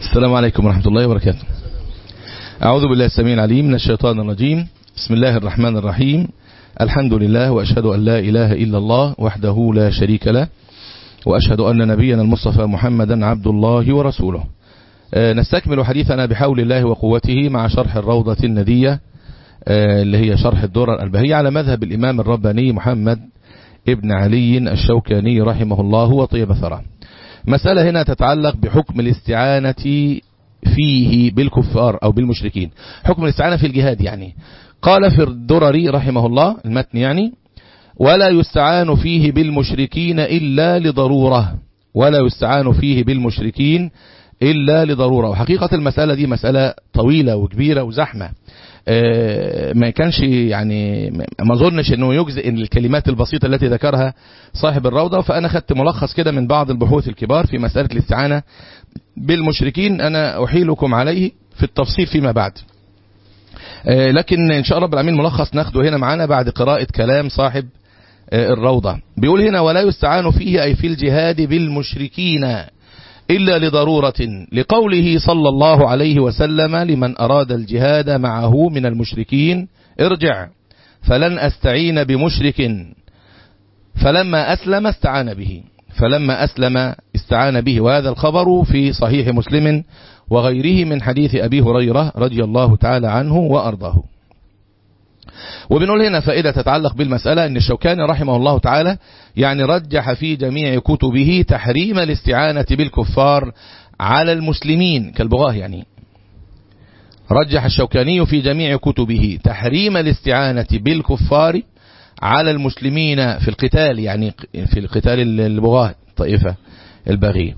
السلام عليكم ورحمة الله وبركاته أعوذ بالله السميع العليم من الشيطان الرجيم بسم الله الرحمن الرحيم الحمد لله وأشهد أن لا إله إلا الله وحده لا شريك له وأشهد أن نبينا المصطفى محمدا عبد الله ورسوله نستكمل حديثنا بحول الله وقوته مع شرح الروضة الندية اللي هي شرح الدرر البهية على مذهب الإمام الرباني محمد ابن علي الشوكاني رحمه الله وطيب ثرى مسألة هنا تتعلق بحكم الاستعانة فيه بالكفار أو بالمشركين حكم الاستعانة في الجهاد يعني قال في الدرري رحمه الله المتن يعني ولا يستعان فيه بالمشركين إلا لضرورة ولا يستعان فيه بالمشركين إلا لضرورة وحقيقة المسألة دي مسألة طويلة وكبيرة وزحمة ما كانش يعني ما اظنش انه يجزئ ان الكلمات البسيطة التي ذكرها صاحب الروضة فانا خدت ملخص كده من بعض البحوث الكبار في مسألة الاستعانة بالمشركين انا احيلكم عليه في التفصيل فيما بعد لكن ان شاء الله رب العالمين ملخص ناخده هنا معانا بعد قراءة كلام صاحب الروضة بيقول هنا ولا يستعان فيه اي في الجهاد بالمشركين إلا لضرورة لقوله صلى الله عليه وسلم لمن أراد الجهاد معه من المشركين ارجع فلن أستعين بمشرك فلما أسلم استعان به فلما أسلم استعان به وهذا الخبر في صحيح مسلم وغيره من حديث أبي هريرة رضي الله تعالى عنه وأرضاه وبنقول هنا فائدة تتعلق بالمسألة أن الشوكاني رحمه الله تعالى يعني رجح في جميع كتبه تحريم الاستعانة بالكفار على المسلمين كالبغاه يعني رجح الشوكاني في جميع كتبه تحريم الاستعانة بالكفار على المسلمين في القتال يعني في القتال البغاه الطائفة البغية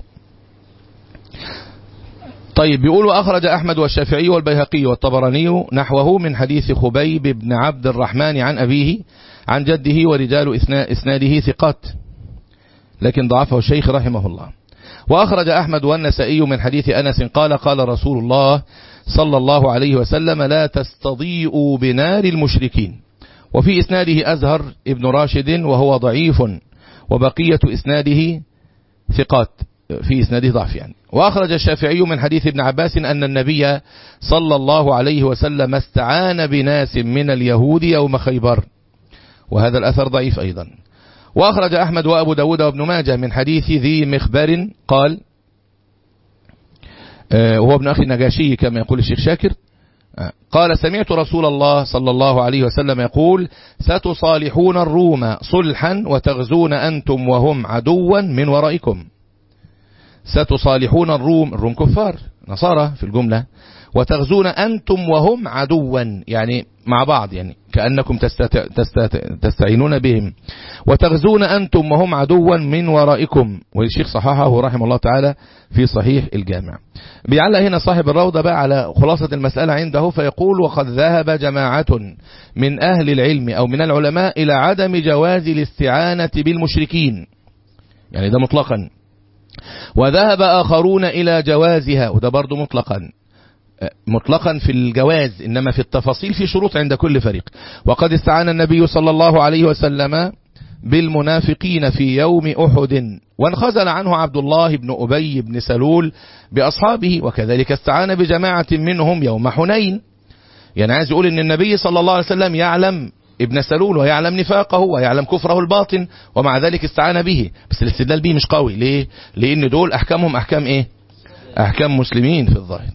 طيب بيقولوا أخرج أحمد والشافعي والبيهقي والطبراني نحوه من حديث خبيب بن عبد الرحمن عن أبيه عن جده ورجال إسناده ثقات لكن ضعفه الشيخ رحمه الله وأخرج أحمد والنسائي من حديث أنس قال قال رسول الله صلى الله عليه وسلم لا تستضيئوا بنار المشركين وفي إسناده أزهر ابن راشد وهو ضعيف وبقية إسناده ثقات في إسناده ضعف يعني وأخرج الشافعي من حديث ابن عباس أن النبي صلى الله عليه وسلم استعان بناس من اليهود يوم خيبر وهذا الأثر ضعيف أيضا وأخرج أحمد وأبو داود وابن ماجه من حديث ذي مخبر قال وهو ابن أخي النجاشي كما يقول الشيخ شاكر قال سمعت رسول الله صلى الله عليه وسلم يقول ستصالحون الروم صلحا وتغزون أنتم وهم عدوا من ورائكم ستصالحون الروم الروم كفار نصارى في الجملة وتغزون أنتم وهم عدوا يعني مع بعض يعني كأنكم تستت... تستت... تستعينون بهم وتغزون أنتم وهم عدوا من ورائكم والشيخ صححه رحمه الله تعالى في صحيح الجامع بيعلق هنا صاحب الروضة بقى على خلاصة المسألة عنده فيقول وقد ذهب جماعة من أهل العلم أو من العلماء إلى عدم جواز الاستعانة بالمشركين يعني ده مطلقا وذهب آخرون إلى جوازها وده برضو مطلقا مطلقا في الجواز إنما في التفاصيل في شروط عند كل فريق وقد استعان النبي صلى الله عليه وسلم بالمنافقين في يوم أحد وانخزل عنه عبد الله بن أبي بن سلول بأصحابه وكذلك استعان بجماعة منهم يوم حنين يعني عايز يقول ان النبي صلى الله عليه وسلم يعلم ابن سلول ويعلم نفاقه ويعلم كفره الباطن ومع ذلك استعان به بس الاستدلال به مش قوي ليه لان دول احكامهم احكام ايه احكام مسلمين في الظاهر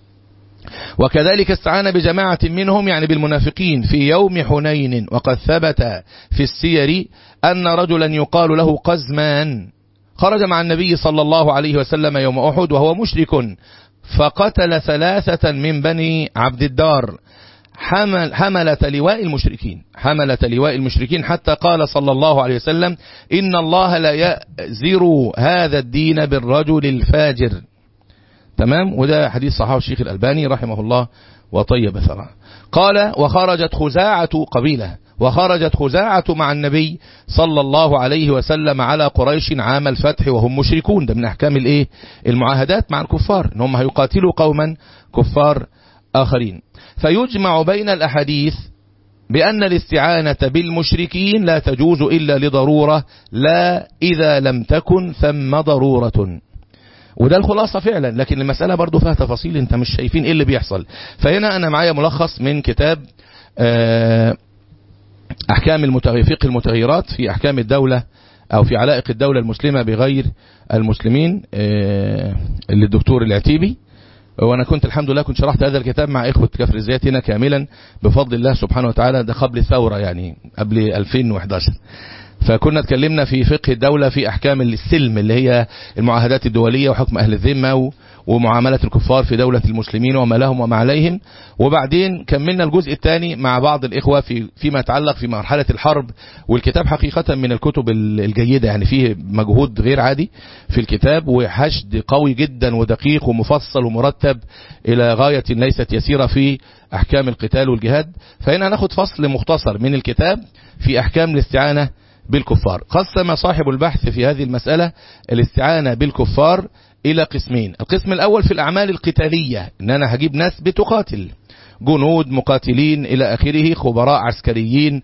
وكذلك استعان بجماعة منهم يعني بالمنافقين في يوم حنين وقد ثبت في السير أن رجلا يقال له قزمان خرج مع النبي صلى الله عليه وسلم يوم أحد وهو مشرك فقتل ثلاثة من بني عبد الدار حمل حملة لواء المشركين حملة لواء المشركين حتى قال صلى الله عليه وسلم إن الله لا يأزر هذا الدين بالرجل الفاجر تمام وده حديث صحابه الشيخ الألباني رحمه الله وطيب ثرى قال وخرجت خزاعة قبيلة وخرجت خزاعة مع النبي صلى الله عليه وسلم على قريش عام الفتح وهم مشركون ده من أحكام الايه المعاهدات مع الكفار ان هم هيقاتلوا قوما كفار آخرين فيجمع بين الأحاديث بأن الاستعانة بالمشركين لا تجوز إلا لضرورة لا إذا لم تكن ثم ضرورة وده الخلاصة فعلا لكن المسألة برضو فيها تفاصيل انت مش شايفين ايه اللي بيحصل فهنا انا معايا ملخص من كتاب احكام المتغير المتغيرات في احكام الدولة او في علائق الدولة المسلمة بغير المسلمين اللي الدكتور العتيبي وانا كنت الحمد لله كنت شرحت هذا الكتاب مع اخوة كفر الزيات هنا كاملا بفضل الله سبحانه وتعالى ده قبل الثورة يعني قبل 2011 فكنا اتكلمنا في فقه الدولة في أحكام السلم اللي هي المعاهدات الدولية وحكم أهل الذمة ومعاملة الكفار في دولة المسلمين وما لهم وما عليهم وبعدين كملنا الجزء الثاني مع بعض الإخوة في فيما يتعلق في مرحلة الحرب والكتاب حقيقة من الكتب الجيدة يعني فيه مجهود غير عادي في الكتاب وحشد قوي جدا ودقيق ومفصل ومرتب إلى غاية ليست يسيرة في أحكام القتال والجهاد فهنا ناخد فصل مختصر من الكتاب في أحكام الاستعانة بالكفار قسم صاحب البحث في هذه المسألة الاستعانة بالكفار إلى قسمين القسم الأول في الأعمال القتالية إن أنا هجيب ناس بتقاتل جنود مقاتلين إلى آخره خبراء عسكريين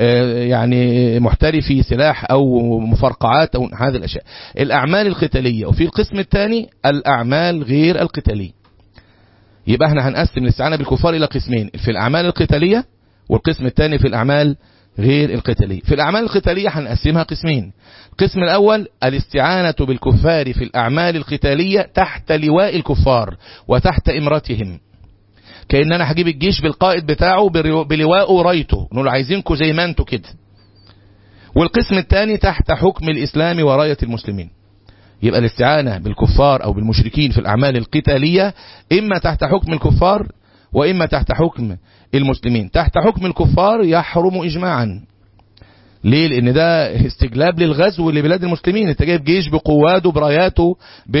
يعني محترفي سلاح أو مفرقعات أو هذه الأشياء الأعمال القتالية وفي القسم الثاني الأعمال غير القتالية يبقى احنا هنقسم الاستعانة بالكفار إلى قسمين في الأعمال القتالية والقسم الثاني في الأعمال غير القتالية في الأعمال القتالية هنقسمها قسمين القسم الأول الاستعانة بالكفار في الأعمال القتالية تحت لواء الكفار وتحت إمرتهم كأن أنا هجيب الجيش بالقائد بتاعه بلواءه ورايته نقول عايزينكم زي ما انتوا كده والقسم الثاني تحت حكم الإسلام وراية المسلمين يبقى الاستعانة بالكفار أو بالمشركين في الأعمال القتالية إما تحت حكم الكفار وإما تحت حكم المسلمين تحت حكم الكفار يحرم إجماعا ليه لأن ده استجلاب للغزو لبلاد المسلمين انت جايب جيش بقواته براياته ب...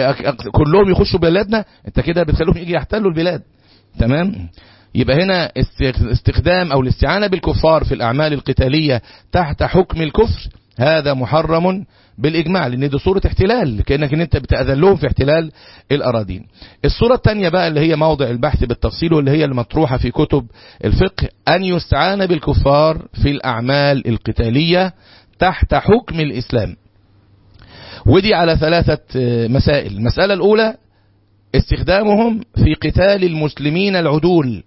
كلهم يخشوا بلادنا انت كده بتخليهم يجي يحتلوا البلاد تمام يبقى هنا استخدام أو الاستعانة بالكفار في الأعمال القتالية تحت حكم الكفر هذا محرم بالإجماع لأن دي صورة احتلال كأنك ان انت بتأذن لهم في احتلال الأراضين الصورة الثانية بقى اللي هي موضع البحث بالتفصيل واللي هي المطروحة في كتب الفقه أن يستعان بالكفار في الأعمال القتالية تحت حكم الإسلام ودي على ثلاثة مسائل المسألة الأولى استخدامهم في قتال المسلمين العدول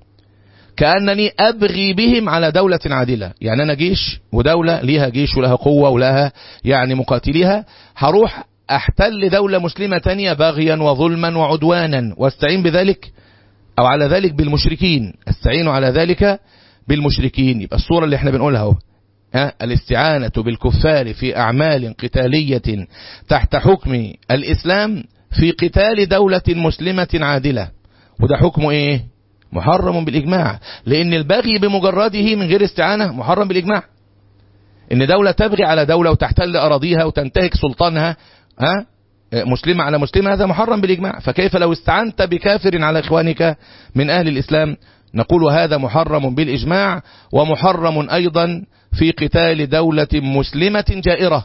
كأنني أبغي بهم على دولة عادلة يعني أنا جيش ودولة ليها جيش ولها قوة ولها يعني مقاتليها هروح أحتل دولة مسلمة تانية باغيا وظلما وعدوانا واستعين بذلك أو على ذلك بالمشركين استعين على ذلك بالمشركين يبقى الصورة اللي احنا بنقولها اهو الاستعانة بالكفار في أعمال قتالية تحت حكم الإسلام في قتال دولة مسلمة عادلة وده حكمه ايه محرم بالإجماع لأن البغي بمجرده من غير استعانة محرم بالإجماع إن دولة تبغي على دولة وتحتل أراضيها وتنتهك سلطانها ها مسلمة على مسلمة هذا محرم بالإجماع فكيف لو استعنت بكافر على إخوانك من أهل الإسلام نقول هذا محرم بالإجماع ومحرم أيضا في قتال دولة مسلمة جائرة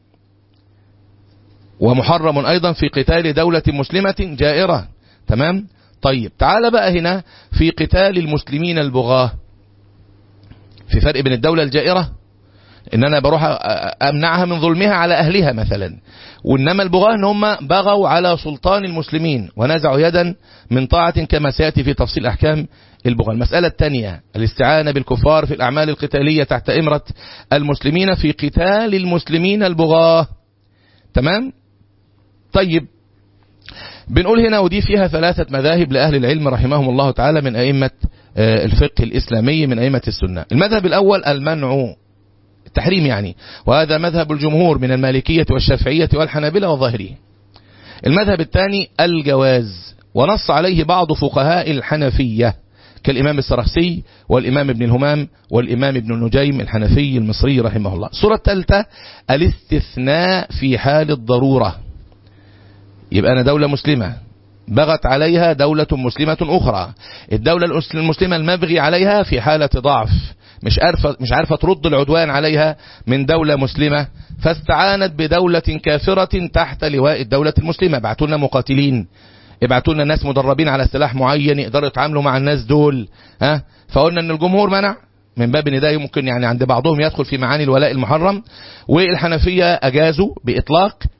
ومحرم أيضا في قتال دولة مسلمة جائرة تمام طيب تعال بقى هنا في قتال المسلمين البغاة في فرق بين الدولة الجائرة ان انا بروح امنعها من ظلمها على اهلها مثلا وانما البغاة ان هم بغوا على سلطان المسلمين ونزعوا يدا من طاعة كما سيأتي في تفصيل احكام البغاة المسألة الثانية الاستعانة بالكفار في الاعمال القتالية تحت امرة المسلمين في قتال المسلمين البغاة تمام طيب بنقول هنا ودي فيها ثلاثة مذاهب لأهل العلم رحمهم الله تعالى من أئمة الفقه الإسلامي من أئمة السنة المذهب الأول المنع التحريم يعني وهذا مذهب الجمهور من المالكية والشافعية والحنابلة والظاهرية المذهب الثاني الجواز ونص عليه بعض فقهاء الحنفية كالإمام السرخسي والإمام ابن الهمام والإمام ابن النجيم الحنفي المصري رحمه الله الصورة الثالثة الاستثناء في حال الضرورة يبقى أنا دولة مسلمة بغت عليها دولة مسلمة أخرى الدولة المسلمة المبغي عليها في حالة ضعف مش عارفة, مش عارفة ترد العدوان عليها من دولة مسلمة فاستعانت بدولة كافرة تحت لواء الدولة المسلمة ابعتوا لنا مقاتلين ابعتوا لنا ناس مدربين على سلاح معين يقدروا يتعاملوا مع الناس دول ها فقلنا ان الجمهور منع من باب ان ده ممكن يعني عند بعضهم يدخل في معاني الولاء المحرم والحنفية اجازوا باطلاق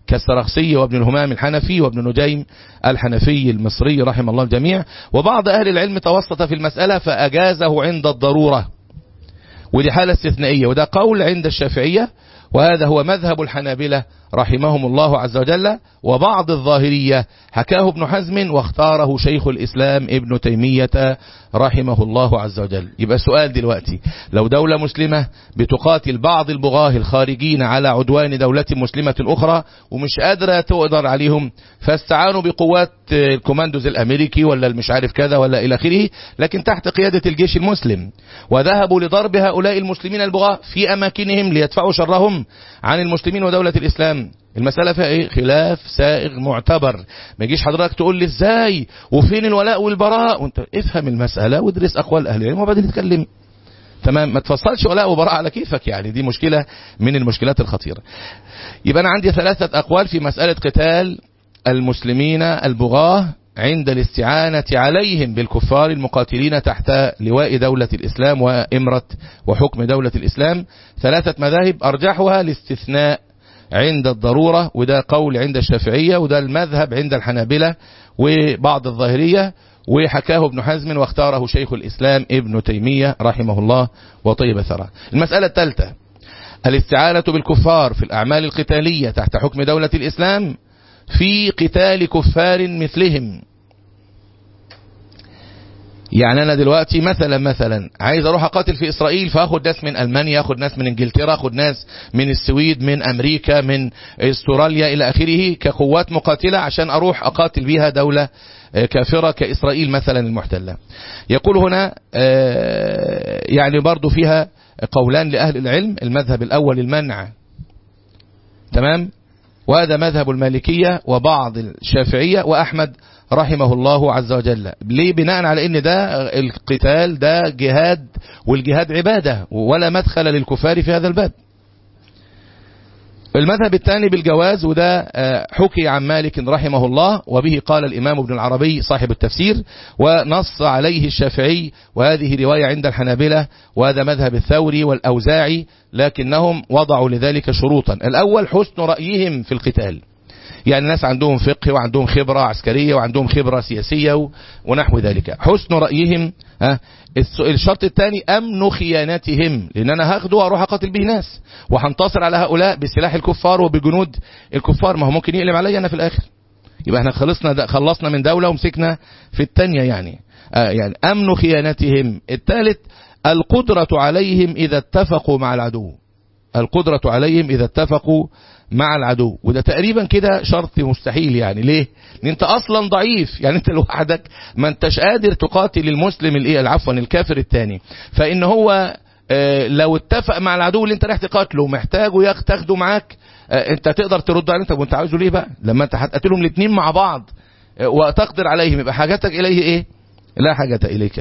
كالسرخسي وابن الهمام الحنفي وابن نجيم الحنفي المصري رحم الله الجميع وبعض أهل العلم توسط في المسألة فأجازه عند الضرورة ودي حالة استثنائية وده قول عند الشافعية وهذا هو مذهب الحنابلة رحمهم الله عز وجل وبعض الظاهرية حكاه ابن حزم واختاره شيخ الإسلام ابن تيمية رحمه الله عز وجل يبقى سؤال دلوقتي لو دولة مسلمة بتقاتل بعض البغاه الخارجين على عدوان دولة مسلمة أخرى ومش قادرة تقدر عليهم فاستعانوا بقوات الكوماندوز الأمريكي ولا المش عارف كذا ولا إلى آخره لكن تحت قيادة الجيش المسلم وذهبوا لضرب هؤلاء المسلمين البغاة في أماكنهم ليدفعوا شرهم عن المسلمين ودولة الإسلام المسألة فيها ايه خلاف سائغ معتبر ما يجيش حضرتك تقول لي ازاي وفين الولاء والبراء وانت افهم المسألة وادرس اقوال اهل العلم وبعدين نتكلم تمام ما تفصلش ولاء وبراء على كيفك يعني دي مشكلة من المشكلات الخطيرة يبقى انا عندي ثلاثة اقوال في مسألة قتال المسلمين البغاة عند الاستعانة عليهم بالكفار المقاتلين تحت لواء دولة الإسلام وإمرة وحكم دولة الإسلام ثلاثة مذاهب أرجحها الاستثناء عند الضرورة وده قول عند الشافعية وده المذهب عند الحنابلة وبعض الظاهرية وحكاه ابن حزم واختاره شيخ الإسلام ابن تيمية رحمه الله وطيب ثرى المسألة الثالثة الاستعانة بالكفار في الأعمال القتالية تحت حكم دولة الإسلام في قتال كفار مثلهم يعني انا دلوقتي مثلا مثلا عايز اروح اقاتل في اسرائيل فاخد ناس من المانيا اخد ناس من انجلترا اخد ناس من السويد من امريكا من استراليا الى اخره كقوات مقاتلة عشان اروح اقاتل بيها دولة كافرة كاسرائيل مثلا المحتلة يقول هنا يعني برضو فيها قولان لاهل العلم المذهب الاول المنع تمام وهذا مذهب المالكية وبعض الشافعية وأحمد رحمه الله عز وجل ليه بناء على ان ده القتال ده جهاد والجهاد عبادة ولا مدخل للكفار في هذا الباب المذهب الثاني بالجواز وده حكي عن مالك رحمه الله وبه قال الإمام ابن العربي صاحب التفسير ونص عليه الشافعي وهذه رواية عند الحنابلة وهذا مذهب الثوري والأوزاعي لكنهم وضعوا لذلك شروطا الأول حسن رأيهم في القتال يعني ناس عندهم فقه وعندهم خبرة عسكرية وعندهم خبرة سياسية ونحو ذلك حسن رأيهم ها الشرط الثاني أمن خيانتهم لأن أنا هاخده وأروح أقاتل به ناس وهنتصر على هؤلاء بسلاح الكفار وبجنود الكفار ما هو ممكن يقلب عليا أنا في الآخر يبقى احنا خلصنا خلصنا من دولة ومسكنا في الثانية يعني آه يعني أمن خيانتهم الثالث القدرة عليهم إذا اتفقوا مع العدو القدرة عليهم إذا اتفقوا مع العدو وده تقريبا كده شرط مستحيل يعني ليه ان انت اصلا ضعيف يعني انت لوحدك ما انتش قادر تقاتل المسلم الايه عفوا الكافر الثاني فان هو اه لو اتفق مع العدو اللي انت رايح تقاتله محتاجه تاخده معاك اه انت تقدر ترد عليه انت وانت عاوزه ليه بقى لما انت هتقاتلهم الاثنين مع بعض اه وتقدر عليهم يبقى حاجتك اليه ايه لا حاجة اليك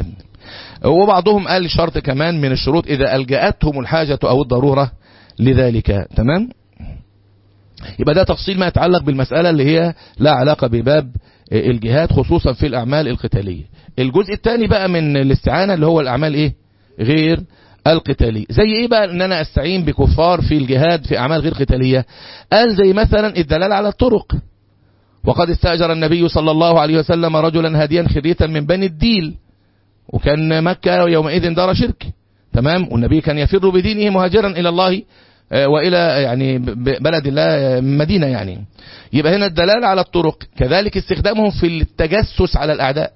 وبعضهم قال شرط كمان من الشروط اذا الجأتهم الحاجة او الضرورة لذلك تمام يبقى ده تفصيل ما يتعلق بالمسألة اللي هي لا علاقة بباب الجهاد خصوصا في الأعمال القتالية الجزء الثاني بقى من الاستعانة اللي هو الأعمال إيه غير القتالية زي إيه بقى أن أنا أستعين بكفار في الجهاد في أعمال غير قتالية قال زي مثلا الدلال على الطرق وقد استأجر النبي صلى الله عليه وسلم رجلا هاديا خريتا من بني الديل وكان مكة يومئذ دار شرك تمام والنبي كان يفر بدينه مهاجرا إلى الله وإلى يعني بلد الله مدينة يعني يبقى هنا الدلالة على الطرق كذلك استخدامهم في التجسس على الأعداء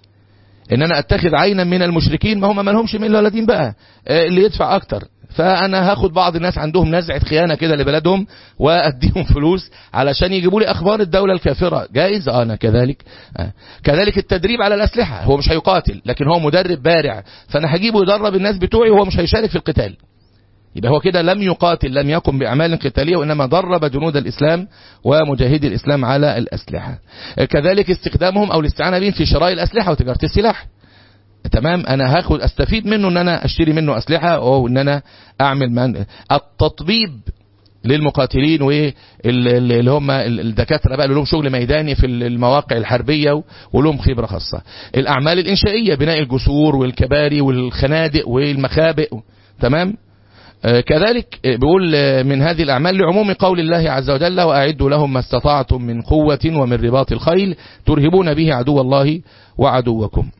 ان انا اتخذ عينا من المشركين ما هم ما لهمش من ولا دين بقى اللي يدفع اكتر فانا هاخد بعض الناس عندهم نزعه خيانه كده لبلدهم واديهم فلوس علشان يجيبوا لي اخبار الدوله الكافره جائز اه انا كذلك آه. كذلك التدريب على الاسلحه هو مش هيقاتل لكن هو مدرب بارع فانا هجيبه يدرب الناس بتوعي وهو مش هيشارك في القتال يبقى هو كده لم يقاتل لم يقم بأعمال قتالية وإنما درب جنود الإسلام ومجاهدي الإسلام على الأسلحة كذلك استخدامهم أو الاستعانة بهم في شراء الأسلحة وتجارة السلاح تمام أنا هاخد أستفيد منه أن أنا أشتري منه أسلحة أو أن أنا أعمل من التطبيب للمقاتلين واللي هم الدكاتره بقى اللي لهم شغل ميداني في المواقع الحربيه ولهم خبره خاصه. الاعمال الانشائيه بناء الجسور والكباري والخنادق والمخابئ تمام؟ كذلك بيقول من هذه الأعمال لعموم قول الله عز وجل وأعدوا لهم ما استطعتم من قوة ومن رباط الخيل ترهبون به عدو الله وعدوكم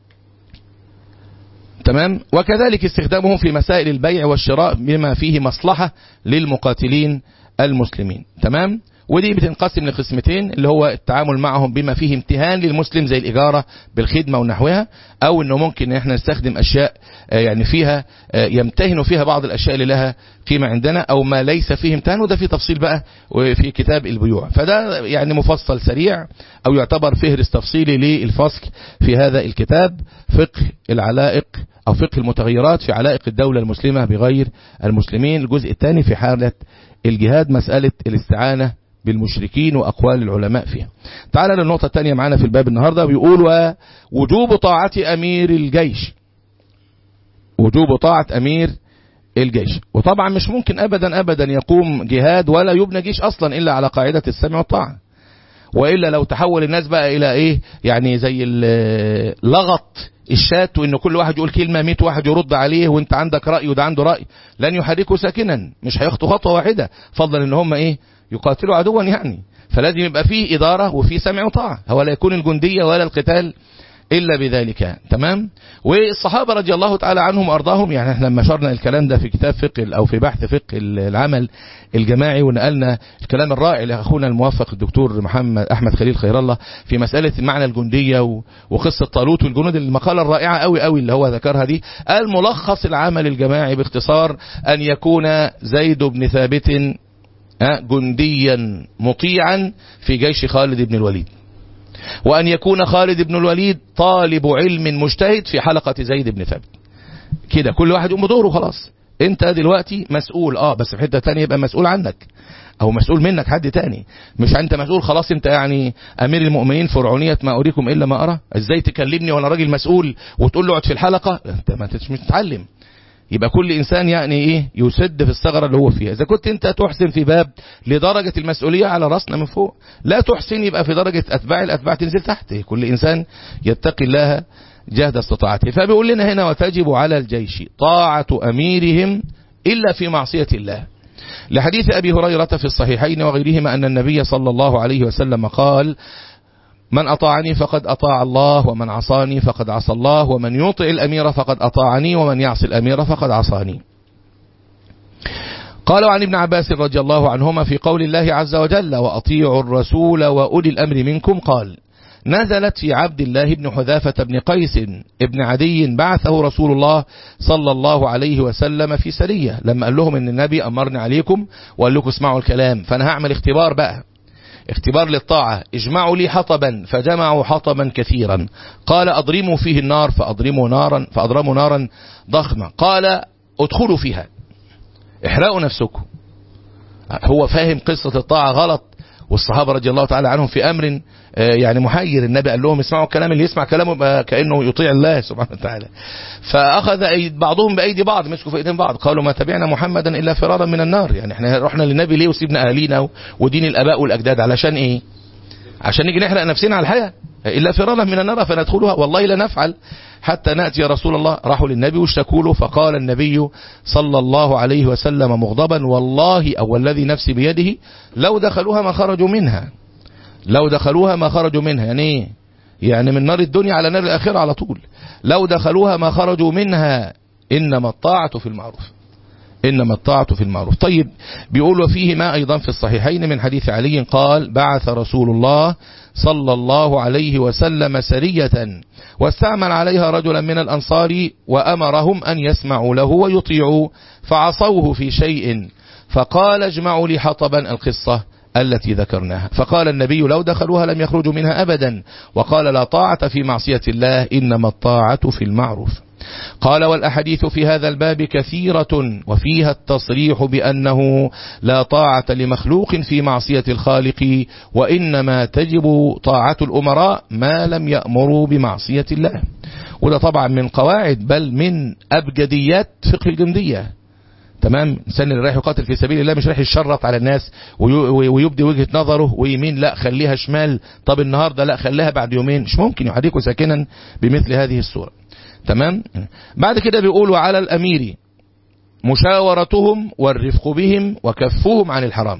تمام وكذلك استخدامهم في مسائل البيع والشراء بما فيه مصلحة للمقاتلين المسلمين تمام ودي بتنقسم لقسمتين اللي هو التعامل معهم بما فيه امتهان للمسلم زي الإجارة بالخدمة ونحوها أو أنه ممكن إن احنا نستخدم أشياء يعني فيها يمتهن فيها بعض الأشياء اللي لها قيمة عندنا أو ما ليس فيه امتهان وده في تفصيل بقى في كتاب البيوع فده يعني مفصل سريع أو يعتبر فهرس تفصيلي للفصل في هذا الكتاب فقه العلائق أو فقه المتغيرات في علائق الدولة المسلمة بغير المسلمين الجزء الثاني في حالة الجهاد مسألة الاستعانة بالمشركين وأقوال العلماء فيها تعال للنقطة الثانية معنا في الباب النهاردة بيقول وجوب طاعة أمير الجيش وجوب طاعة أمير الجيش وطبعا مش ممكن أبدا أبدا يقوم جهاد ولا يبنى جيش أصلا إلا على قاعدة السمع والطاعة وإلا لو تحول الناس بقى إلى إيه يعني زي لغط الشات وإن كل واحد يقول كلمة 100 واحد يرد عليه وانت عندك رأي وده عنده رأي لن يحركوا ساكنا مش هيخطوا خطوة واحدة فضلا ان هم ايه يقاتلوا عدوا يعني فلازم يبقى فيه إدارة وفيه سمع وطاعة هو لا يكون الجندية ولا القتال إلا بذلك تمام والصحابة رضي الله تعالى عنهم وأرضاهم يعني احنا لما شرنا الكلام ده في كتاب فقه أو في بحث فقه العمل الجماعي ونقلنا الكلام الرائع لأخونا الموفق الدكتور محمد أحمد خليل خير الله في مسألة معنى الجندية وقصة طالوت والجنود المقالة الرائعة قوي قوي اللي هو ذكرها دي قال ملخص العمل الجماعي باختصار أن يكون زيد بن ثابت جنديا مطيعا في جيش خالد بن الوليد وأن يكون خالد بن الوليد طالب علم مجتهد في حلقة زيد بن ثابت كده كل واحد يقوم بدوره خلاص انت دلوقتي مسؤول اه بس في حتة تانية يبقى مسؤول عنك او مسؤول منك حد تاني مش انت مسؤول خلاص انت يعني امير المؤمنين فرعونية ما اريكم الا ما ارى ازاي تكلمني وانا راجل مسؤول وتقول له اقعد في الحلقة انت ما انتش متتعلم يبقى كل إنسان يعني إيه يسد في الثغرة اللي هو فيها إذا كنت أنت تحسن في باب لدرجة المسؤولية على رأسنا من فوق لا تحسن يبقى في درجة أتباع الأتباع تنزل تحت كل إنسان يتقي الله جهد استطاعته فبيقول لنا هنا وتجب على الجيش طاعة أميرهم إلا في معصية الله لحديث أبي هريرة في الصحيحين وغيرهما أن النبي صلى الله عليه وسلم قال من أطاعني فقد أطاع الله ومن عصاني فقد عصى الله ومن يطع الأمير فقد أطاعني ومن يعصي الأمير فقد عصاني قالوا عن ابن عباس رضي الله عنهما في قول الله عز وجل وأطيعوا الرسول وأولي الأمر منكم قال نزلت في عبد الله بن حذافة بن قيس ابن عدي بعثه رسول الله صلى الله عليه وسلم في سرية لما قال لهم ان النبي أمرني عليكم وقال لكم اسمعوا الكلام فأنا هعمل اختبار بقى اختبار للطاعة اجمعوا لي حطبا فجمعوا حطبا كثيرا قال أضرموا فيه النار فأضرموا نارا فأضرموا نارا ضخمة قال ادخلوا فيها احرقوا نفسكم هو فاهم قصة الطاعة غلط والصحابة رضي الله تعالى عنهم في أمر يعني محير النبي قال لهم اسمعوا الكلام اللي يسمع كلامه كأنه يطيع الله سبحانه وتعالى فأخذ بعضهم بأيدي بعض مسكوا في أيدين بعض قالوا ما تبعنا محمدا إلا فرارا من النار يعني احنا رحنا للنبي ليه وسيبنا أهالينا ودين الأباء والأجداد علشان إيه عشان نيجي نحرق نفسنا على الحياة إلا فرارا من النار فندخلها والله لا نفعل حتى نأتي يا رسول الله راحوا للنبي واشتكوا له فقال النبي صلى الله عليه وسلم مغضبا والله أو الذي نفسي بيده لو دخلوها ما خرجوا منها لو دخلوها ما خرجوا منها يعني ايه يعني من نار الدنيا على نار الآخرة على طول لو دخلوها ما خرجوا منها إنما الطاعة في المعروف إنما الطاعة في المعروف طيب بيقول وفيه ما أيضا في الصحيحين من حديث علي قال بعث رسول الله صلى الله عليه وسلم سرية واستعمل عليها رجلا من الأنصار وأمرهم أن يسمعوا له ويطيعوا فعصوه في شيء فقال اجمعوا لي حطبا القصة التي ذكرناها فقال النبي لو دخلوها لم يخرجوا منها أبدا وقال لا طاعة في معصية الله إنما الطاعة في المعروف قال والأحاديث في هذا الباب كثيرة وفيها التصريح بأنه لا طاعة لمخلوق في معصية الخالق وإنما تجب طاعة الأمراء ما لم يأمروا بمعصية الله وده طبعا من قواعد بل من أبجديات فقه الجندية تمام الانسان اللي رايح يقاتل في سبيل الله مش رايح يشرط على الناس ويبدي وجهة نظره ويمين لا خليها شمال طب النهاردة لا خليها بعد يومين مش ممكن يحركوا ساكنا بمثل هذه الصورة تمام بعد كده بيقولوا على الأمير مشاورتهم والرفق بهم وكفهم عن الحرام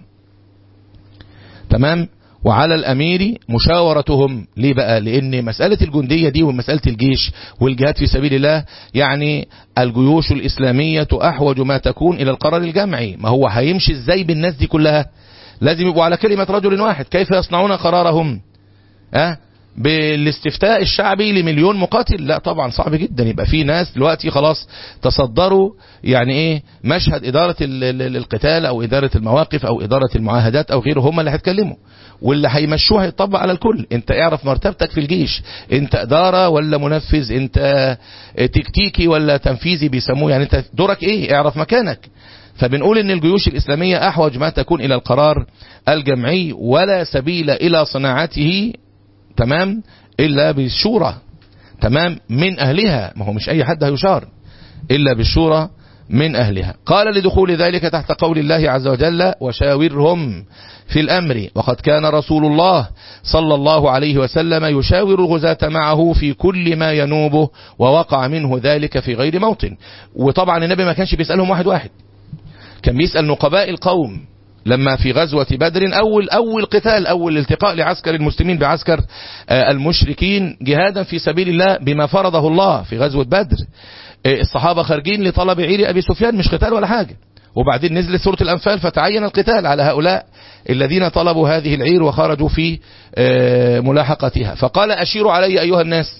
تمام وعلى الأمير مشاورتهم ليه بقى لأن مسألة الجندية دي ومسألة الجيش والجهاد في سبيل الله يعني الجيوش الإسلامية أحوج ما تكون إلى القرار الجمعي ما هو هيمشي إزاي بالناس دي كلها لازم يبقوا على كلمة رجل واحد كيف يصنعون قرارهم أه؟ بالاستفتاء الشعبي لمليون مقاتل لا طبعا صعب جدا يبقى في ناس دلوقتي خلاص تصدروا يعني ايه مشهد ادارة القتال او ادارة المواقف او ادارة المعاهدات او غيره هم اللي هيتكلموا واللي هيمشوه هيطبق على الكل انت اعرف مرتبتك في الجيش انت ادارة ولا منفذ انت تكتيكي ولا تنفيذي بيسموه يعني انت دورك ايه اعرف مكانك فبنقول ان الجيوش الاسلامية احوج ما تكون الى القرار الجمعي ولا سبيل الى صناعته تمام إلا بالشورى تمام من أهلها ما هو مش أي حد هيشار إلا بالشورى من أهلها قال لدخول ذلك تحت قول الله عز وجل وشاورهم في الأمر وقد كان رسول الله صلى الله عليه وسلم يشاور الغزاة معه في كل ما ينوبه ووقع منه ذلك في غير موطن وطبعا النبي ما كانش بيسألهم واحد واحد كان بيسأل نقباء القوم لما في غزوة بدر أول أول قتال أول التقاء لعسكر المسلمين بعسكر المشركين جهادا في سبيل الله بما فرضه الله في غزوة بدر الصحابة خارجين لطلب عير أبي سفيان مش قتال ولا حاجة وبعدين نزلت سورة الأنفال فتعين القتال على هؤلاء الذين طلبوا هذه العير وخرجوا في ملاحقتها فقال أشيروا علي أيها الناس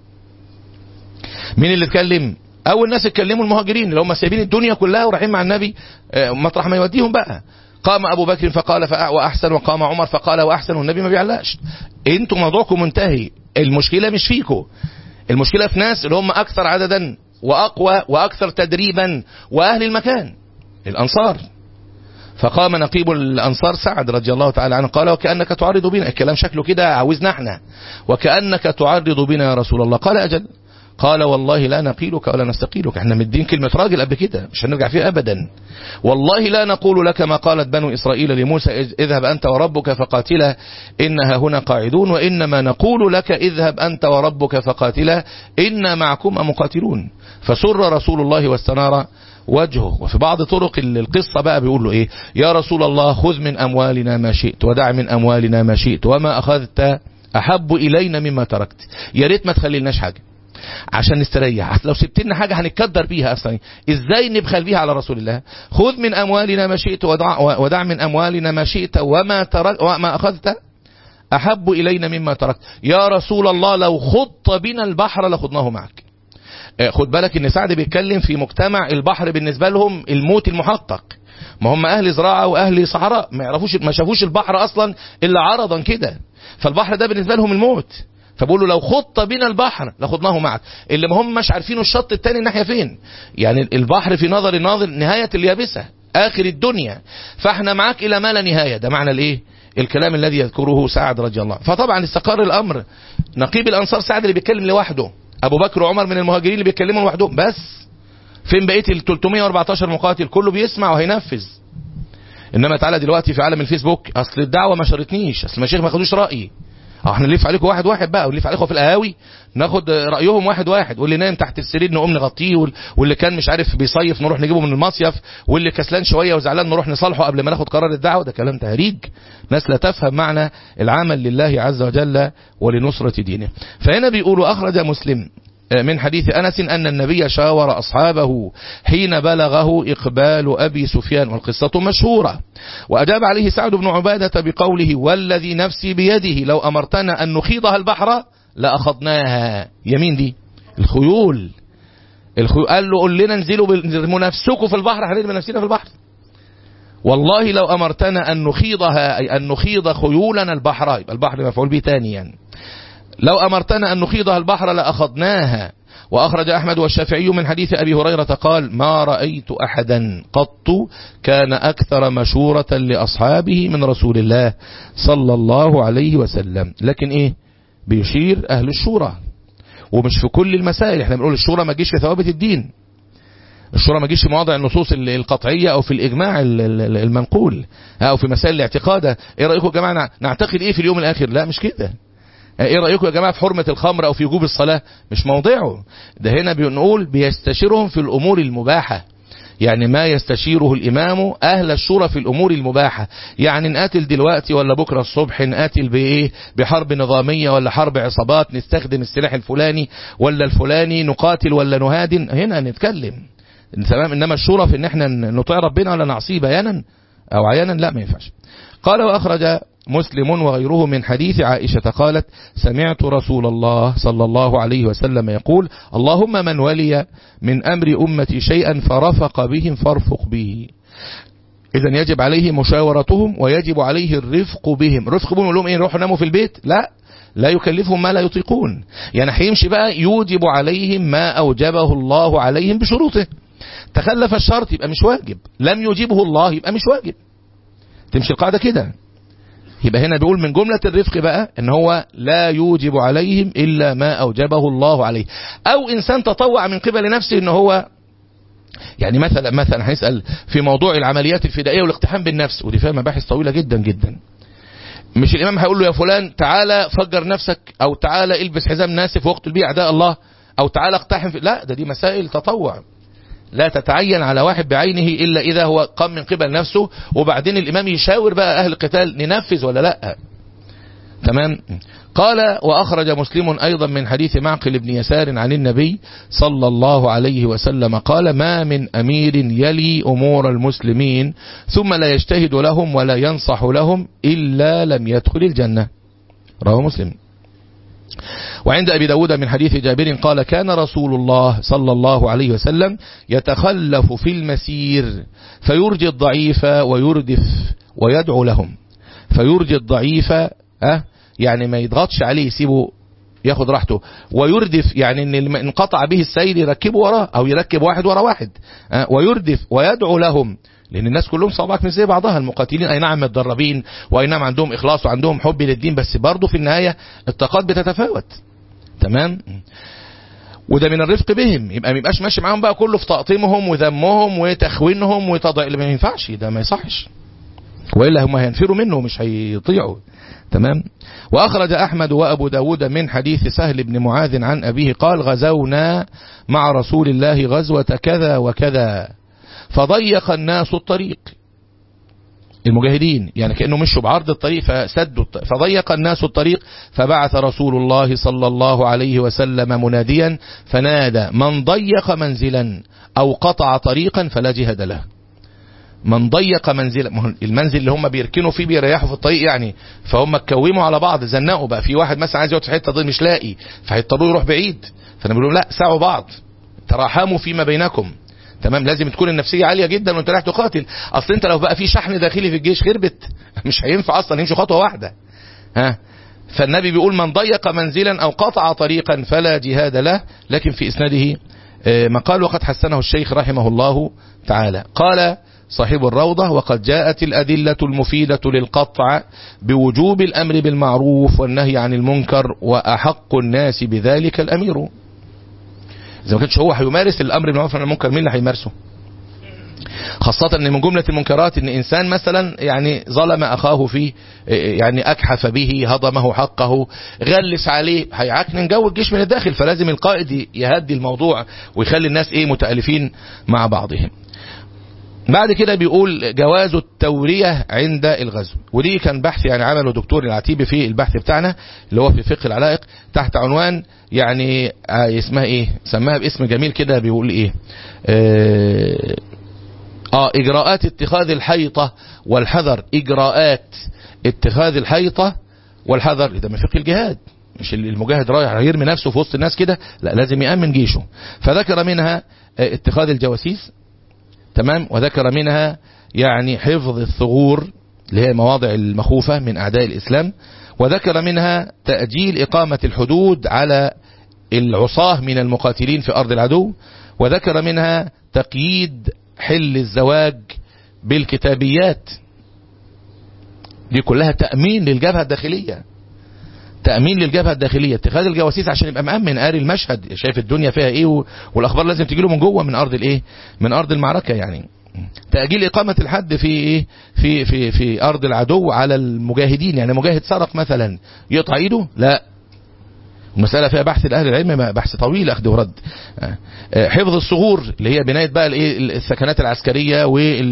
مين اللي اتكلم أول ناس اتكلموا المهاجرين اللي هم سايبين الدنيا كلها ورايحين مع النبي مطرح ما يوديهم بقى قام أبو بكر فقال وأحسن وقام عمر فقال وأحسن والنبي ما بيعلقش انتوا موضوعكم منتهي المشكلة مش فيكم المشكلة في ناس اللي هم أكثر عددا وأقوى وأكثر تدريبا وأهل المكان الأنصار فقام نقيب الأنصار سعد رضي الله تعالى عنه قال وكأنك تعرض بنا الكلام شكله كده عاوزنا احنا وكأنك تعرض بنا يا رسول الله قال أجل قال والله لا نقيلك ولا نستقيلك احنا مدين كلمة راجل قبل كده مش هنرجع فيها أبدا والله لا نقول لك ما قالت بنو إسرائيل لموسى اذهب أنت وربك فقاتلا إنها هنا قاعدون وإنما نقول لك اذهب أنت وربك فقاتلا إنا معكم مقاتلون فسر رسول الله واستنار وجهه وفي بعض طرق القصة بقى بيقول له ايه يا رسول الله خذ من أموالنا ما شئت ودع من أموالنا ما شئت وما أخذت أحب إلينا مما تركت يا ريت ما تخليلناش حاجة عشان نستريح لو سبت لنا حاجة هنتكدر بيها أصلا إزاي نبخل بيها على رسول الله خذ من أموالنا ما شئت ودع, ودع من أموالنا ما شئت وما, ترك وما أخذت أحب إلينا مما تركت يا رسول الله لو خط بنا البحر لخضناه معك خد بالك ان سعد بيتكلم في مجتمع البحر بالنسبة لهم الموت المحقق ما هم اهل زراعة واهل صحراء ما يعرفوش ما شافوش البحر اصلا الا عرضا كده فالبحر ده بالنسبة لهم الموت فبقول له لو خط بنا البحر لخضناه معك اللي ما هم مش عارفين الشط التاني الناحية فين يعني البحر في نظر الناظر نهاية اليابسة اخر الدنيا فاحنا معاك الى ما لا نهاية ده معنى الايه الكلام الذي يذكره سعد رضي الله فطبعا استقر الامر نقيب الانصار سعد اللي بيتكلم لوحده ابو بكر وعمر من المهاجرين اللي بيتكلموا لوحدهم بس فين بقيه ال 314 مقاتل كله بيسمع وهينفذ انما تعالى دلوقتي في عالم الفيسبوك اصل الدعوه ما شرطنيش اصل المشايخ ما خدوش رايي اه احنا نلف عليكم واحد واحد بقى ونلف عليكم في القهاوي ناخد رايهم واحد واحد واللي نايم تحت السرير نقوم نغطيه واللي كان مش عارف بيصيف نروح نجيبه من المصيف واللي كسلان شويه وزعلان نروح نصالحه قبل ما ناخد قرار الدعوه ده كلام تهريج ناس لا تفهم معنى العمل لله عز وجل ولنصره دينه فهنا بيقولوا اخرج مسلم من حديث أنس أن النبي شاور أصحابه حين بلغه إقبال أبي سفيان والقصة مشهورة وأجاب عليه سعد بن عبادة بقوله والذي نفسي بيده لو أمرتنا أن نخيضها البحر لأخذناها يمين دي الخيول الخيول قال له قل لنا انزلوا ارموا نفسكم في البحر هنرمي نفسنا في البحر والله لو أمرتنا أن نخيضها أي أن نخيض خيولنا البحر يبقى البحر مفعول به تاني يعني لو أمرتنا أن نخيضها البحر لأخذناها وأخرج أحمد والشافعي من حديث أبي هريرة قال ما رأيت أحدا قط كان أكثر مشورة لأصحابه من رسول الله صلى الله عليه وسلم لكن إيه بيشير أهل الشورى ومش في كل المسائل احنا بنقول الشورى ما تجيش في ثوابت الدين الشورى ما تجيش في مواضع النصوص القطعية او في الاجماع المنقول او في مسائل الاعتقاد ايه رأيكم يا جماعة نعتقد ايه في اليوم الاخر لا مش كده ايه رأيكم يا جماعة في حرمة الخمر او في وجوب الصلاة مش موضعه ده هنا بنقول بيستشيرهم في الامور المباحة يعني ما يستشيره الإمام أهل الشورى في الأمور المباحة يعني نقاتل دلوقتي ولا بكرة الصبح نقاتل بإيه بحرب نظامية ولا حرب عصابات نستخدم السلاح الفلاني ولا الفلاني نقاتل ولا نهادن هنا نتكلم تمام إنما الشورى في إن احنا نطيع ربنا ولا نعصيه بيانا أو عيانا لا ما ينفعش قال وأخرج مسلم وغيره من حديث عائشة قالت سمعت رسول الله صلى الله عليه وسلم يقول اللهم من ولي من أمر أمتي شيئا فرفق بهم فارفق به إذا يجب عليه مشاورتهم ويجب عليه الرفق بهم رفق بهم لهم إيه روحوا ناموا في البيت لا لا يكلفهم ما لا يطيقون يعني هيمشي بقى يوجب عليهم ما أوجبه الله عليهم بشروطه تخلف الشرط يبقى مش واجب لم يجيبه الله يبقى مش واجب تمشي القاعدة كده يبقى هنا بيقول من جملة الرفق بقى ان هو لا يوجب عليهم الا ما اوجبه الله عليه او انسان تطوع من قبل نفسه ان هو يعني مثلا مثلا هنسأل في موضوع العمليات الفدائية والاقتحام بالنفس ودي فيها مباحث طويلة جدا جدا مش الامام هيقول له يا فلان تعالى فجر نفسك او تعالى البس حزام ناسف واقتل بيه اعداء الله او تعالى اقتحم في لا ده دي مسائل تطوع لا تتعين على واحد بعينه إلا إذا هو قام من قبل نفسه وبعدين الإمام يشاور بقى أهل القتال ننفذ ولا لا تمام قال وأخرج مسلم أيضا من حديث معقل بن يسار عن النبي صلى الله عليه وسلم قال ما من أمير يلي أمور المسلمين ثم لا يجتهد لهم ولا ينصح لهم إلا لم يدخل الجنة رواه مسلم وعند أبي داود من حديث جابر قال كان رسول الله صلى الله عليه وسلم يتخلف في المسير فيرجي الضعيف ويردف ويدعو لهم فيرجي الضعيف أه يعني ما يضغطش عليه يسيبه ياخد راحته ويردف يعني ان انقطع به السير يركبه وراه او يركب واحد ورا واحد أه ويردف ويدعو لهم لان الناس كلهم صوابعك مش زي بعضها المقاتلين اي نعم متدربين واي نعم عندهم اخلاص وعندهم حب للدين بس برضه في النهايه الطاقات بتتفاوت تمام وده من الرفق بهم يبقى ما يبقاش ماشي معاهم بقى كله في تقطيمهم وذمهم وتخوينهم وتضع اللي ما ينفعش ده ما يصحش والا هم هينفروا منه مش هيطيعوا تمام وأخرج أحمد وأبو داود من حديث سهل بن معاذ عن أبيه قال غزونا مع رسول الله غزوة كذا وكذا فضيق الناس الطريق المجاهدين يعني كأنه مشوا بعرض الطريق فسدوا فضيق الناس الطريق فبعث رسول الله صلى الله عليه وسلم مناديا فنادى من ضيق منزلا أو قطع طريقا فلا جهد له من ضيق منزلا المنزل اللي هم بيركنوا فيه بيريحوا في الطريق يعني فهم اتكوموا على بعض زنقوا بقى في واحد مثلا عايز يقعد في حته دي مش لاقي فهيضطروا يروح بعيد فانا بقول لهم لا ساعوا بعض تراحموا فيما بينكم تمام لازم تكون النفسيه عاليه جدا وانت رايح تقاتل اصل انت لو بقى في شحن داخلي في الجيش خربت مش هينفع اصلا يمشي خطوه واحده ها فالنبي بيقول من ضيق منزلا او قطع طريقا فلا جهاد له لكن في اسناده مقال وقد حسنه الشيخ رحمه الله تعالى قال صاحب الروضة وقد جاءت الأدلة المفيدة للقطع بوجوب الأمر بالمعروف والنهي عن المنكر وأحق الناس بذلك الأمير إذا ما كانش هو هيمارس الأمر بالمعروف والنهي عن المنكر مين اللي هيمارسه خاصة ان من جملة المنكرات ان انسان مثلا يعني ظلم اخاه فيه يعني اكحف به هضمه حقه غلس عليه هيعكنن جو الجيش من الداخل فلازم القائد يهدي الموضوع ويخلي الناس ايه متألفين مع بعضهم بعد كده بيقول جواز التورية عند الغزو ودي كان بحث يعني عمله دكتور العتيبي في البحث بتاعنا اللي هو في فقه العلائق تحت عنوان يعني اسمها ايه سماها باسم جميل كده بيقول ايه اه, آه اجراءات اتخاذ الحيطة والحذر اجراءات اتخاذ الحيطة والحذر ده من فقه الجهاد مش المجاهد رايح يرمي نفسه في وسط الناس كده لا لازم يأمن جيشه فذكر منها اتخاذ الجواسيس تمام وذكر منها يعني حفظ الثغور اللي هي المواضع المخوفة من أعداء الإسلام وذكر منها تأجيل إقامة الحدود على العصاه من المقاتلين في أرض العدو وذكر منها تقييد حل الزواج بالكتابيات دي كلها تأمين للجبهة الداخلية تأمين للجبهة الداخلية اتخاذ الجواسيس عشان يبقى مأمن قاري المشهد شايف الدنيا فيها ايه والأخبار لازم تجيله من جوه من أرض الايه من أرض المعركة يعني تأجيل إقامة الحد في ايه في في في أرض العدو على المجاهدين يعني مجاهد سرق مثلا يقطع ايده لا المسألة فيها بحث لأهل العلم بحث طويل أخذ ورد حفظ الصغور اللي هي بناية بقى السكنات العسكرية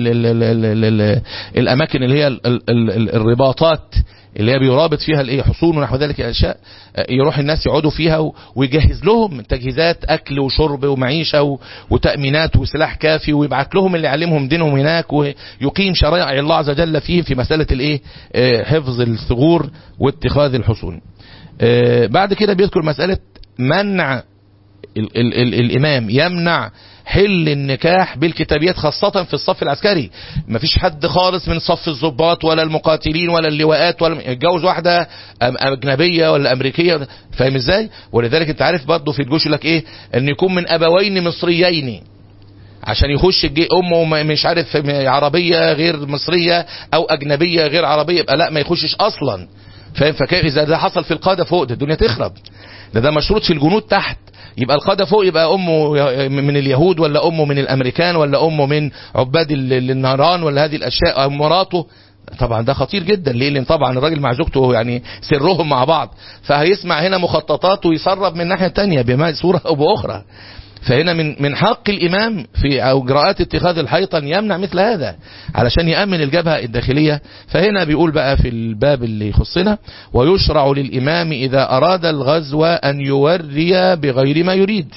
والأماكن اللي هي الرباطات اللي هي بيرابط فيها الايه حصون ونحو ذلك الاشياء يروح الناس يقعدوا فيها ويجهز لهم تجهيزات اكل وشرب ومعيشه وتامينات وسلاح كافي ويبعت لهم اللي يعلمهم دينهم هناك ويقيم شرائع الله عز وجل فيهم في مساله الايه حفظ الثغور واتخاذ الحصون بعد كده بيذكر مساله منع ال ال ال الامام يمنع حل النكاح بالكتابيات خاصة في الصف العسكري مفيش حد خالص من صف الضباط ولا المقاتلين ولا اللواءات ولا يتجوز واحدة أجنبية ولا أمريكية فاهم ازاي ولذلك انت عارف برضه في الجيش لك ايه ان يكون من أبوين مصريين عشان يخش الجي امه مش عارف عربية غير مصرية او اجنبية غير عربية يبقى لا ما يخشش اصلا فاهم فكيف اذا ده حصل في القادة فوق ده الدنيا تخرب ده ده مشروط في الجنود تحت يبقى القادة فوق يبقى أمه من اليهود ولا أمه من الأمريكان ولا أمه من عباد النيران ولا هذه الأشياء أو مراته طبعا ده خطير جدا ليه لان طبعا الراجل مع زوجته يعني سرهم مع بعض فهيسمع هنا مخططات ويسرب من الناحيه الثانيه بما صوره او باخرى فهنا من من حق الامام في اجراءات اتخاذ الحيطن يمنع مثل هذا علشان يامن الجبهه الداخليه فهنا بيقول بقى في الباب اللي يخصنا ويشرع للامام اذا اراد الغزو ان يوري بغير ما يريد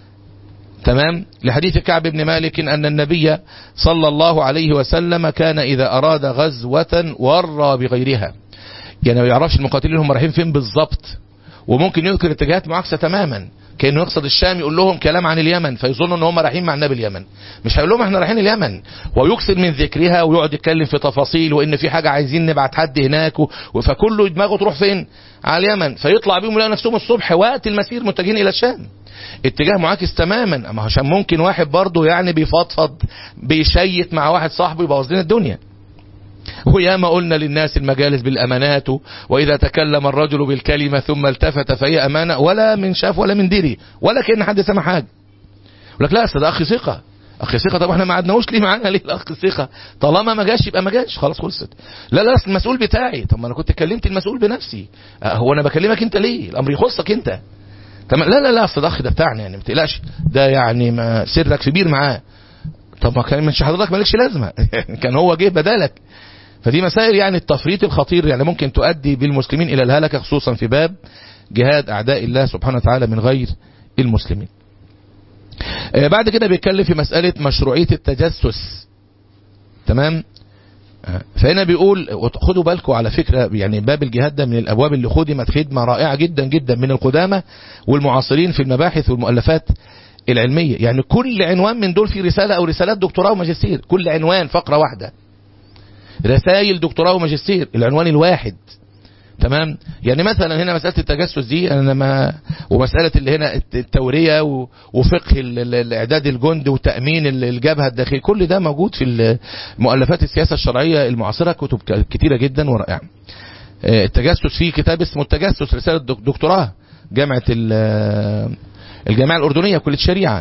تمام لحديث كعب بن مالك أن النبي صلى الله عليه وسلم كان إذا أراد غزوة ورى بغيرها يعني ما يعرفش المقاتلين هم رايحين فين بالظبط وممكن يذكر اتجاهات معاكسة تماما كانه يقصد الشام يقول لهم كلام عن اليمن فيظنوا ان هم رايحين مع النبي اليمن مش هيقول لهم احنا رايحين اليمن ويكثر من ذكرها ويقعد يتكلم في تفاصيل وان في حاجه عايزين نبعت حد هناك فكله دماغه تروح فين على اليمن فيطلع بيهم يلاقوا نفسهم الصبح وقت المسير متجهين الى الشام اتجاه معاكس تماما اما عشان ممكن واحد برضه يعني بيفضفض بيشيت مع واحد صاحبه يبوظ لنا الدنيا وياما قلنا للناس المجالس بالأمانات وإذا تكلم الرجل بالكلمة ثم التفت فهي أمانة ولا من شاف ولا من دري ولا كأن حد سمع حاجة يقول لك لا أصل ده أخي ثقة أخي ثقة طب احنا ما قعدناهوش ليه معانا ليه الأخ ثقة طالما ما جاش يبقى ما جاش خلاص خلصت لا لا أصل المسؤول بتاعي طب ما أنا كنت كلمت المسؤول بنفسي هو أنا بكلمك أنت ليه الأمر يخصك أنت تمام لا لا لا أصل ده أخي ده بتاعنا يعني ما تقلقش ده يعني ما سرك كبير معاه طب ما كان مش حضرتك مالكش لازمة كان هو جه بدالك فدي مسائل يعني التفريط الخطير يعني ممكن تؤدي بالمسلمين إلى الهلكة خصوصا في باب جهاد أعداء الله سبحانه وتعالى من غير المسلمين بعد كده بيتكلم في مسألة مشروعية التجسس تمام فهنا بيقول خدوا بالكم على فكرة يعني باب الجهاد ده من الأبواب اللي خدمت خدمة رائعة جدا جدا من القدامى والمعاصرين في المباحث والمؤلفات العلمية يعني كل عنوان من دول في رسالة أو رسالات دكتوراه وماجستير كل عنوان فقرة واحدة رسائل دكتوراه وماجستير العنوان الواحد تمام يعني مثلا هنا مسألة التجسس دي أنا ما ومسألة اللي هنا التورية وفقه الإعداد الجند وتأمين الجبهة الداخلية كل ده موجود في مؤلفات السياسة الشرعية المعاصرة كتب كتيرة جدا ورائعة التجسس فيه كتاب اسمه التجسس رسالة دكتوراه جامعة الجامعة الأردنية كلية الشريعة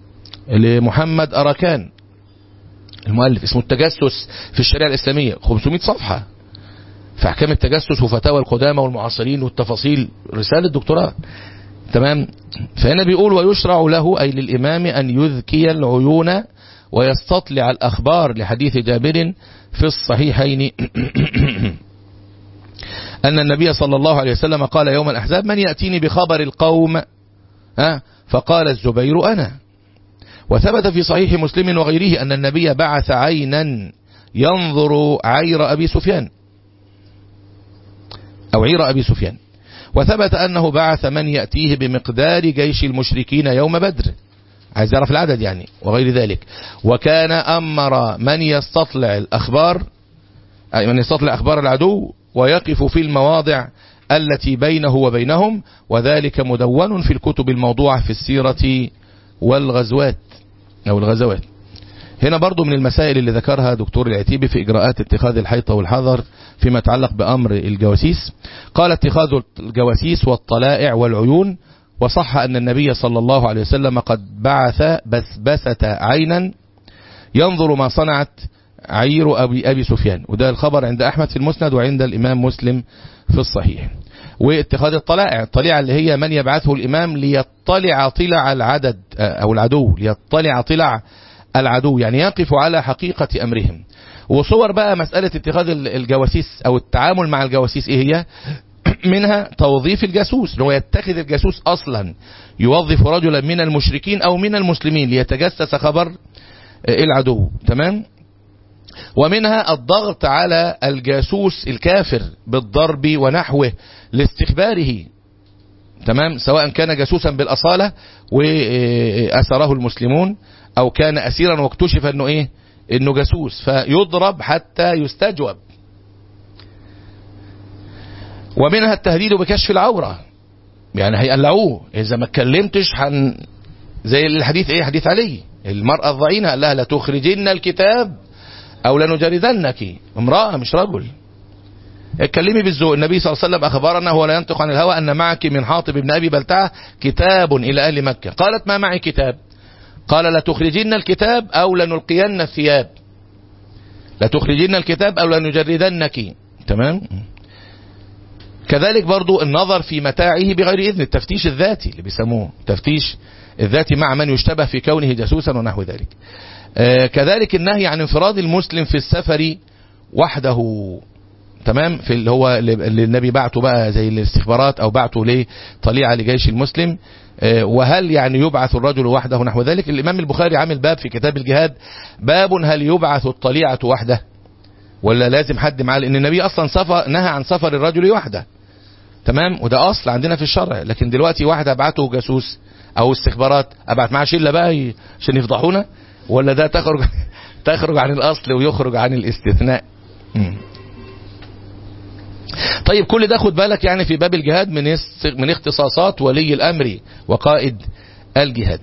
لمحمد أراكان المؤلف اسمه التجسس في الشريعة الإسلامية 500 صفحة في أحكام التجسس وفتاوى القدامى والمعاصرين والتفاصيل رسالة دكتوراه تمام فهنا بيقول ويشرع له أي للإمام أن يذكي العيون ويستطلع الأخبار لحديث جابر في الصحيحين أن النبي صلى الله عليه وسلم قال يوم الأحزاب من يأتيني بخبر القوم ها فقال الزبير أنا وثبت في صحيح مسلم وغيره أن النبي بعث عينا ينظر عير أبي سفيان أو عير أبي سفيان وثبت أنه بعث من يأتيه بمقدار جيش المشركين يوم بدر عايز يعرف العدد يعني وغير ذلك وكان أمر من يستطلع الأخبار أي من يستطلع أخبار العدو ويقف في المواضع التي بينه وبينهم وذلك مدون في الكتب الموضوعة في السيرة والغزوات أو الغزوات هنا برضو من المسائل اللي ذكرها دكتور العتيبي في إجراءات اتخاذ الحيطة والحذر فيما يتعلق بأمر الجواسيس قال اتخاذ الجواسيس والطلائع والعيون وصح أن النبي صلى الله عليه وسلم قد بعث بسبسة عينا ينظر ما صنعت عير أبي, أبي سفيان وده الخبر عند أحمد في المسند وعند الإمام مسلم في الصحيح واتخاذ الطلائع الطليعة اللي هي من يبعثه الإمام ليطلع طلع العدد أو العدو ليطلع طلع العدو يعني يقف على حقيقة أمرهم وصور بقى مسألة اتخاذ الجواسيس أو التعامل مع الجواسيس إيه هي منها توظيف الجاسوس هو يتخذ الجاسوس أصلا يوظف رجلا من المشركين أو من المسلمين ليتجسس خبر العدو تمام ومنها الضغط على الجاسوس الكافر بالضرب ونحوه لاستخباره تمام سواء كان جاسوسا بالأصالة وأسره المسلمون أو كان أسيرا واكتشف أنه إيه أنه جاسوس فيضرب حتى يستجوب ومنها التهديد بكشف العورة يعني هيقلعوه إذا ما اتكلمتش حن زي الحديث إيه حديث علي المرأة الضعينة قال لها لتخرجن الكتاب أو لنجردنك امرأة مش رجل اتكلمي بالذوق النبي صلى الله عليه وسلم أخبرنا هو لا ينطق عن الهوى أن معك من حاطب بن أبي بلتعة كتاب إلى أهل مكة قالت ما معي كتاب قال لتخرجن الكتاب أو لنلقين الثياب لتخرجن الكتاب أو لنجردنك تمام كذلك برضو النظر في متاعه بغير إذن التفتيش الذاتي اللي بيسموه تفتيش الذاتي مع من يشتبه في كونه جاسوسا ونحو ذلك آه كذلك النهي عن انفراد المسلم في السفر وحده تمام في اللي هو اللي النبي بعته بقى زي الاستخبارات او بعته ليه طليعه لجيش المسلم آه وهل يعني يبعث الرجل وحده نحو ذلك الامام البخاري عامل باب في كتاب الجهاد باب هل يبعث الطليعه وحده ولا لازم حد معاه لان النبي اصلا سفر نهى عن سفر الرجل وحده تمام وده اصل عندنا في الشرع لكن دلوقتي واحد ابعته جاسوس او استخبارات ابعت معاه شله بقى عشان يفضحونا ولا ده تخرج تخرج عن الاصل ويخرج عن الاستثناء م. طيب كل ده خد بالك يعني في باب الجهاد من من اختصاصات ولي الامر وقائد الجهاد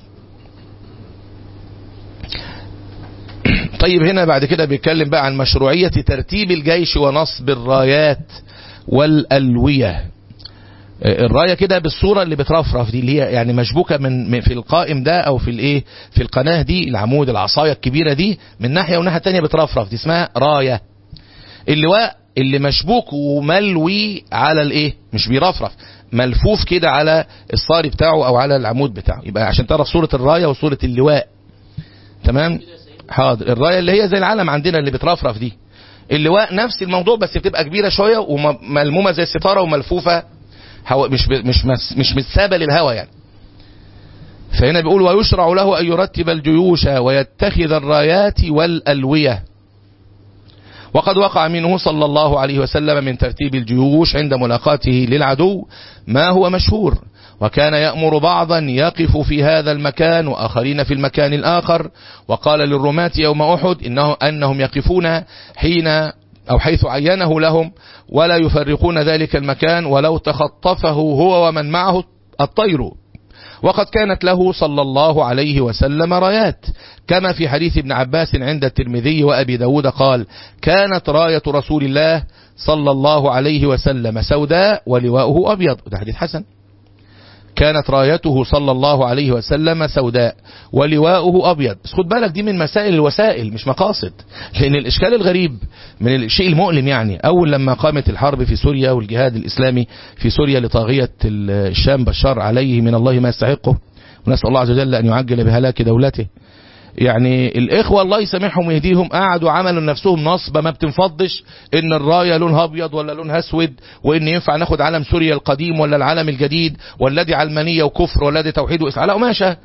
طيب هنا بعد كده بيتكلم بقى عن مشروعية ترتيب الجيش ونصب الرايات والألوية الرايه كده بالصوره اللي بترفرف دي اللي هي يعني مشبوكه من في القائم ده او في الايه في القناه دي العمود العصايه الكبيره دي من ناحيه وناحيه ثانيه بترفرف دي اسمها رايه اللواء اللي مشبوك وملوي على الايه مش بيرفرف ملفوف كده على الصاري بتاعه او على العمود بتاعه يبقى عشان تعرف صوره الرايه وصوره اللواء تمام حاضر الرايه اللي هي زي العلم عندنا اللي بترفرف دي اللواء نفس الموضوع بس بتبقى كبيره شويه وملمومه زي الستاره وملفوفه هو مش مش مش متسابه للهوى يعني فهنا بيقول ويشرع له أن يرتب الجيوش ويتخذ الرايات والألوية وقد وقع منه صلى الله عليه وسلم من ترتيب الجيوش عند ملاقاته للعدو ما هو مشهور وكان يأمر بعضا يقف في هذا المكان وآخرين في المكان الآخر وقال للرماة يوم أحد إنه أنهم يقفون حين أو حيث عينه لهم ولا يفرقون ذلك المكان ولو تخطفه هو ومن معه الطير وقد كانت له صلى الله عليه وسلم رايات كما في حديث ابن عباس عند الترمذي وأبي داود قال كانت راية رسول الله صلى الله عليه وسلم سوداء ولواؤه أبيض ده حديث حسن كانت رايته صلى الله عليه وسلم سوداء ولواؤه أبيض بس خد بالك دي من مسائل الوسائل مش مقاصد لأن الإشكال الغريب من الشيء المؤلم يعني أول لما قامت الحرب في سوريا والجهاد الإسلامي في سوريا لطاغية الشام بشار عليه من الله ما يستحقه ونسأل الله عز وجل أن يعجل بهلاك دولته يعني الإخوة الله يسامحهم ويهديهم قعدوا عملوا لنفسهم نصبة ما بتنفضش إن الراية لونها أبيض ولا لونها أسود وإن ينفع ناخد علم سوريا القديم ولا العلم الجديد ولا دي علمانية وكفر ولا دي توحيد وإسعاء لا قماشة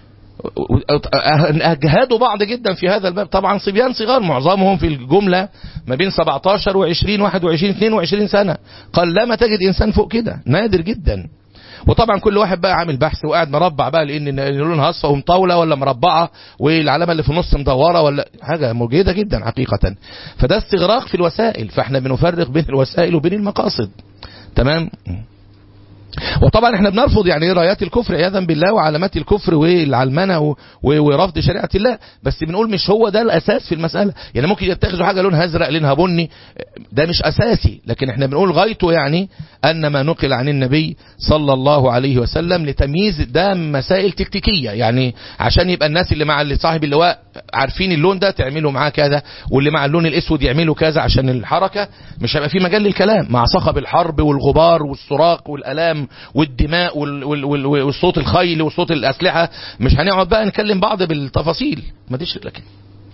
أجهدوا بعض جدا في هذا الباب طبعا صبيان صغار معظمهم في الجملة ما بين 17 و20 21 22 سنة قال لا ما تجد إنسان فوق كده نادر جدا وطبعا كل واحد بقى عامل بحث وقاعد مربع بقى لان لونها اصفر ومطاوله ولا مربعه والعلامه اللي في النص مدوره ولا حاجه مجيده جدا حقيقه فده استغراق في الوسائل فاحنا بنفرق بين الوسائل وبين المقاصد تمام وطبعا احنا بنرفض يعني ايه رايات الكفر عياذا بالله وعلامات الكفر والعلمنه ورفض شريعه الله بس بنقول مش هو ده الاساس في المساله يعني ممكن يتخذوا حاجه لونها ازرق لونها بني ده مش اساسي لكن احنا بنقول غايته يعني ان ما نقل عن النبي صلى الله عليه وسلم لتمييز ده مسائل تكتيكيه يعني عشان يبقى الناس اللي مع اللي صاحب اللواء عارفين اللون ده تعملوا معاه كذا واللي مع اللون الاسود يعملوا كذا عشان الحركة مش هيبقى في مجال للكلام مع صخب الحرب والغبار والصراخ والالام والدماء وال وال وال والصوت الخيل وصوت الاسلحة مش هنقعد بقى نكلم بعض بالتفاصيل ما ديش لكن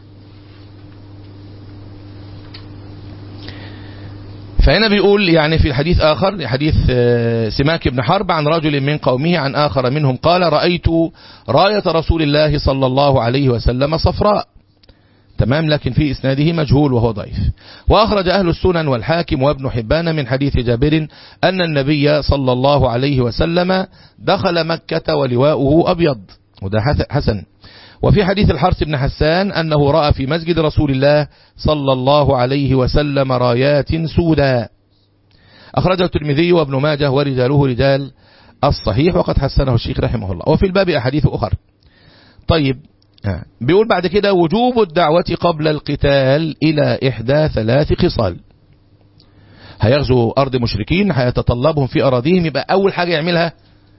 فهنا بيقول يعني في حديث آخر حديث سماك بن حرب عن رجل من قومه عن آخر منهم قال رأيت راية رسول الله صلى الله عليه وسلم صفراء تمام لكن في إسناده مجهول وهو ضعيف وأخرج أهل السنن والحاكم وابن حبان من حديث جابر أن النبي صلى الله عليه وسلم دخل مكة ولواؤه أبيض وده حسن وفي حديث الحرس بن حسان أنه رأى في مسجد رسول الله صلى الله عليه وسلم رايات سوداء أخرجه الترمذي وابن ماجه ورجاله رجال الصحيح وقد حسنه الشيخ رحمه الله وفي الباب أحاديث أخر طيب بيقول بعد كده وجوب الدعوة قبل القتال إلى إحدى ثلاث خصال هيغزو أرض مشركين هيتطلبهم في أراضيهم يبقى أول حاجة يعملها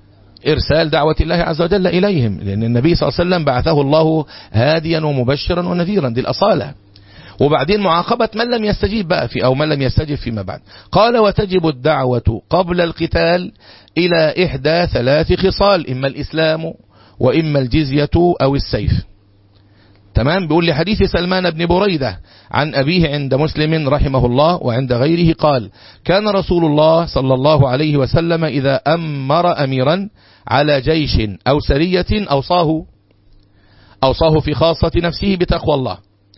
إرسال دعوة الله عز وجل إليهم لأن النبي صلى الله عليه وسلم بعثه الله هاديا ومبشرا ونذيرا دي الأصالة وبعدين معاقبة من لم يستجيب بقى في أو من لم يستجيب فيما بعد قال وتجب الدعوة قبل القتال إلى إحدى ثلاث خصال إما الإسلام وإما الجزية أو السيف تمام بيقول لي حديث سلمان بن بريدة عن أبيه عند مسلم رحمه الله وعند غيره قال كان رسول الله صلى الله عليه وسلم إذا أمر أميرا على جيش أو سرية أوصاه أوصاه في خاصة نفسه بتقوى الله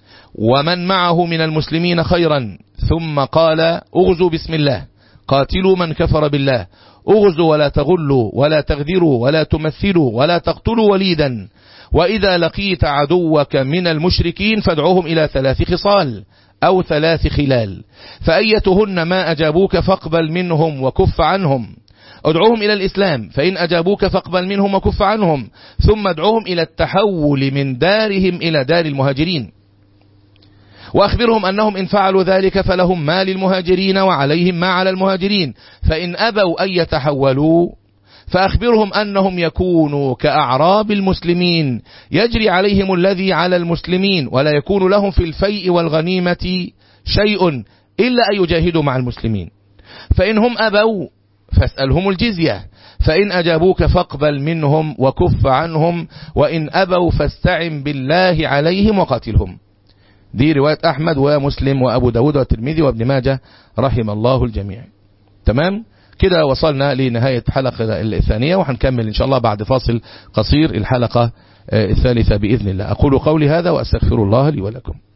ومن معه من المسلمين خيرا ثم قال اغزوا بسم الله قاتلوا من كفر بالله اغزوا ولا تغلوا ولا تغذروا ولا تمثلوا ولا تقتلوا وليدا وإذا لقيت عدوك من المشركين فادعوهم إلى ثلاث خصال أو ثلاث خلال فأيتهن ما أجابوك فاقبل منهم وكف عنهم ادعوهم إلى الإسلام فإن أجابوك فاقبل منهم وكف عنهم ثم ادعوهم إلى التحول من دارهم إلى دار المهاجرين وأخبرهم أنهم إن فعلوا ذلك فلهم ما للمهاجرين وعليهم ما على المهاجرين فإن أبوا أن يتحولوا فأخبرهم أنهم يكونوا كأعراب المسلمين يجري عليهم الذي على المسلمين ولا يكون لهم في الفيء والغنيمة شيء إلا أن يجاهدوا مع المسلمين فإن هم أبوا فاسألهم الجزية فإن أجابوك فاقبل منهم وكف عنهم وإن أبوا فاستعن بالله عليهم وقاتلهم دي رواية أحمد ومسلم وأبو داود والترمذي وابن ماجه رحم الله الجميع تمام كده وصلنا لنهاية حلقة الثانية وهنكمل إن شاء الله بعد فاصل قصير الحلقة الثالثة بإذن الله أقول قولي هذا وأستغفر الله لي ولكم